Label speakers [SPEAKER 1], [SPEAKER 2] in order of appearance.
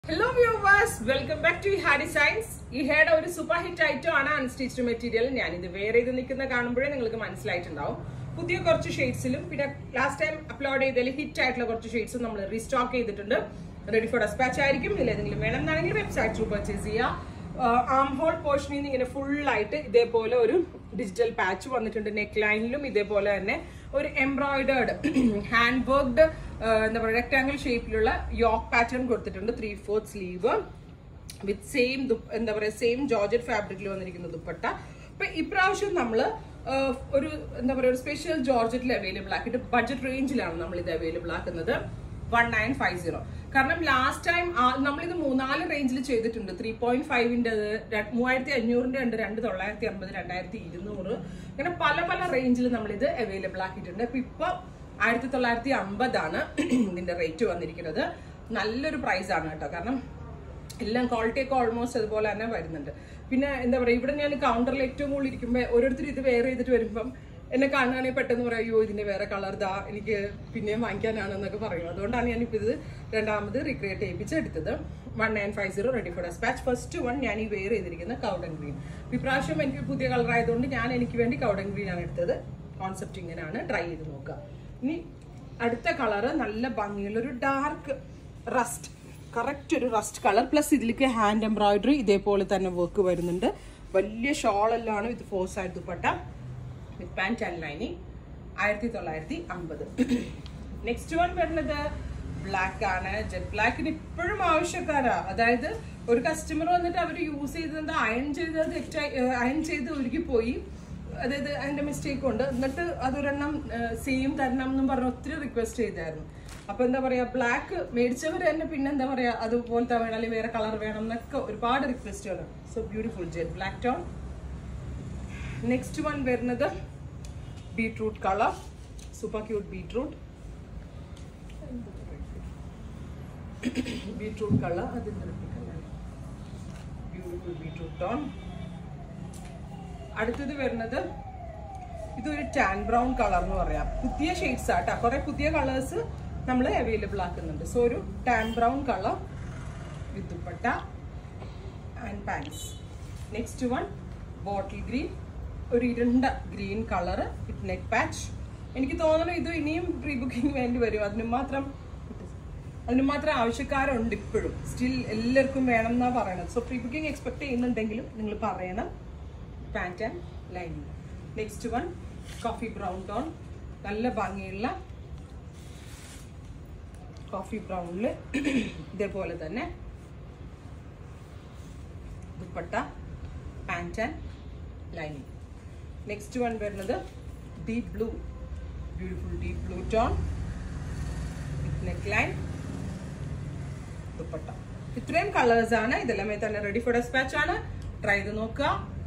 [SPEAKER 1] hello viewers welcome back to ഹാ designs ഈ ഹെയുടെ ഒരു സൂപ്പർ ഹിറ്റ് ഐറ്റം ആണ് അൺസ്റ്റിച്ച്ഡ് മെറ്റീരിയൽ ഞാൻ ഇത് വേറെ ഇത് നിൽക്കുന്ന കാണുമ്പോഴേ നിങ്ങൾക്ക് മനസ്സിലായിട്ടുണ്ടാവും പുതിയ കുറച്ച് ഷെയ്ഡ്സിലും പിന്നെ ലാസ്റ്റ് ടൈം അപ്ലോഡ് ചെയ്തതിൽ ഹിറ്റ് ആയിട്ടുള്ള കുറച്ച് ഷെയ്ഡ്സും നമ്മൾ റീസ്റ്റോക്ക് ചെയ്തിട്ടുണ്ട് റെഡി ഫോർ ഡെസ്പാച്ച് ആയിരിക്കും ഇതിൽ ഏതെങ്കിലും വേണമെന്നാണെങ്കിൽ വെബ്സൈറ്റ് ത്രൂ പർച്ചേസ് ചെയ്യുക ആം ഹോൾ പോർഷനിൽ നിന്ന് ഇങ്ങനെ ഫുൾ ആയിട്ട് ഇതേപോലെ ഒരു ഡിജിറ്റൽ പാച്ച് വന്നിട്ടുണ്ട് നെക്ക് ലൈനിലും ഇതേപോലെ തന്നെ ഒരു എംബ്രോയിഡേർഡ് ഹാൻഡ് വർക്ക്ഡ് എന്താ പറയുക റെക്ടാങ്കിൾ ഷേപ്പിലുള്ള യോക്ക് പാറ്റേൺ കൊടുത്തിട്ടുണ്ട് three fourth sleeve with same എന്താ പറയുക സെയിം ജോർജറ്റ് ഫാബ്രിക്കിൽ വന്നിരിക്കുന്ന ദുപ്പട്ട അപ്പൊ ഇപ്രാവശ്യം നമ്മൾ ഒരു എന്താ പറയുക ഒരു സ്പെഷ്യൽ ജോർജറ്റിൽ അവൈലബിൾ ആക്കിയിട്ട് ബഡ്ജറ്റ് റേഞ്ചിലാണ് നമ്മൾ ഇത് അവൈലബിൾ ആക്കുന്നത് വൺ നയൻ ഫൈവ് സീറോ കാരണം ലാസ്റ്റ് ടൈം നമ്മളിത് മൂന്നാല് റേഞ്ചിൽ ചെയ്തിട്ടുണ്ട് ത്രീ പോയിന്റ് ഫൈവിൻ്റെ മൂവായിരത്തി അഞ്ഞൂറിൻ്റെ ഉണ്ട് രണ്ട് തൊള്ളായിരത്തി അമ്പത് രണ്ടായിരത്തി ഇരുന്നൂറ് അങ്ങനെ പല പല റേഞ്ചിൽ നമ്മളിത് അവൈലബിൾ ആക്കിയിട്ടുണ്ട് അപ്പൊ ഇപ്പൊ ആയിരത്തി തൊള്ളായിരത്തി അമ്പതാണ് ഇതിന്റെ റേറ്റ് വന്നിരിക്കുന്നത് നല്ലൊരു പ്രൈസ് ആണ് കേട്ടോ കാരണം എല്ലാം ക്വാളിറ്റി ഒക്കെ ഓൾമോസ്റ്റ് അതുപോലെ തന്നെ വരുന്നുണ്ട് പിന്നെ എന്താ പറയുക ഇവിടെ ഞാൻ കൗണ്ടറിൽ ഏറ്റവും കൂടുതൽ ഇരിക്കുമ്പോൾ ഓരോരുത്തർ ഇത് വെയർ ചെയ്തിട്ട് വരുമ്പം എന്നെ കാണുകയാണെങ്കിൽ പെട്ടെന്ന് പറയും അയ്യോ ഇതിന്റെ വേറെ കളർ ദാ എനിക്ക് പിന്നെയും വാങ്ങിക്കാനാണെന്നൊക്കെ പറയും അതുകൊണ്ടാണ് ഞാനിപ്പോൾ ഇത് രണ്ടാമത് റീക്രിയേറ്റ് ചെയ്യിപ്പിച്ച് എടുത്തത് one nine five zero ready for dispatch first one ഞാൻ ഈ വെയർ ചെയ്തിരിക്കുന്ന കൗഡൻ ഗ്രീൻ ഇപ്രാവശ്യം എനിക്ക് പുതിയ കളർ ആയതുകൊണ്ട് ഞാൻ എനിക്ക് വേണ്ടി കൗഡൻ ഗ്രീൻ ആണ് എടുത്തത് കോൺസെപ്റ്റ് ഇങ്ങനെയാണ് ട്രൈ ചെയ്ത് നോക്കുക ഇനി അടുത്ത കളറ് നല്ല ഭംഗിയുള്ള ഒരു ഡാർക്ക് റസ്റ്റ് കറക്റ്റ് ഒരു റസ്റ്റ് കളർ പ്ലസ് ഇതിലേക്ക് ഹാൻഡ് എംബ്രോയിഡറി ഇതേപോലെ തന്നെ വർക്ക് വരുന്നുണ്ട് വലിയ ഷോളെല്ലാം with four side dupatta with pant and lining ആയിരത്തി തൊള്ളായിരത്തി അമ്പത് നെക്സ്റ്റ് വൺ വരുന്നത് ബ്ലാക്ക് ആണ് ജെറ്റ് ബ്ലാക്കിന് ഇപ്പോഴും ആവശ്യക്കാരാ അതായത് ഒരു കസ്റ്റമർ വന്നിട്ട് അവർ യൂസ് ചെയ്തത് അയൺ ചെയ്തത് അയൺ ചെയ്ത് ഒരുക്കി പോയി അതായത് അതിന്റെ മിസ്റ്റേക്ക് ഉണ്ട് എന്നിട്ട് അതൊരെണ്ണം സെയിം തരണം എന്നും പറഞ്ഞ് ഒത്തിരി റിക്വസ്റ്റ് ചെയ്തായിരുന്നു അപ്പൊ എന്താ പറയാ ബ്ലാക്ക് മേടിച്ചവർ തന്നെ പിന്നെ എന്താ പറയാ അതുപോലത്തെ വേണം അല്ലെങ്കിൽ വേറെ കളർ വേണം എന്നൊക്കെ ഒരുപാട് റിക്വസ്റ്റുകൾ so beautiful jet black tone next one വരുന്നത് beetroot colour super cute beetroot beetroot colour അതിൻ്റെ ബ്യൂട്ടിഫുൾ ബീട്രൂട്ട് ടോൺ അടുത്തത് വരുന്നത് ഇതൊരു ടാൻ ബ്രൗൺ കളർ എന്ന് പറയാം പുതിയ ഷെയ്ഡ്സ് ആട്ടാ കുറെ പുതിയ കളേഴ്സ് നമ്മൾ അവൈലബിൾ ആക്കുന്നുണ്ട് സോ ഒരു tan brown colour with dupatta and pants next one bottle green ഒരു ഇരുണ്ട green colour with neck patch എനിക്ക് തോന്നുന്നു ഇത് ഇനിയും പ്രീ ബുക്കിംഗ് വേണ്ടി വരും അതിന് മാത്രം അതിന് മാത്രം ആവശ്യക്കാരുണ്ട് ഇപ്പോഴും സ്റ്റിൽ എല്ലാവർക്കും വേണം എന്നാണ് പറയണത് സോ പ്രീ ബുക്കിംഗ് എക്സ്പെക്ട് ചെയ്യുന്നുണ്ടെങ്കിലും നിങ്ങൾ പറയണം pant and lining next one coffee brown tone നല്ല ഭംഗിയുള്ള കോഫി ബ്രൗണിൽ ഇതേപോലെ തന്നെ dupatta pant and lining next one വരുന്നത് deep blue beautiful deep blue tone with neck line dupatta ഇത്രയും കളേഴ്സ് ആണ് ഇതെല്ലാമേ തന്നെ റെഡി ഫോർ ഡെസ്പാച്ച് ആണ് ട്രൈ ചെയ്ത് നോക്കുക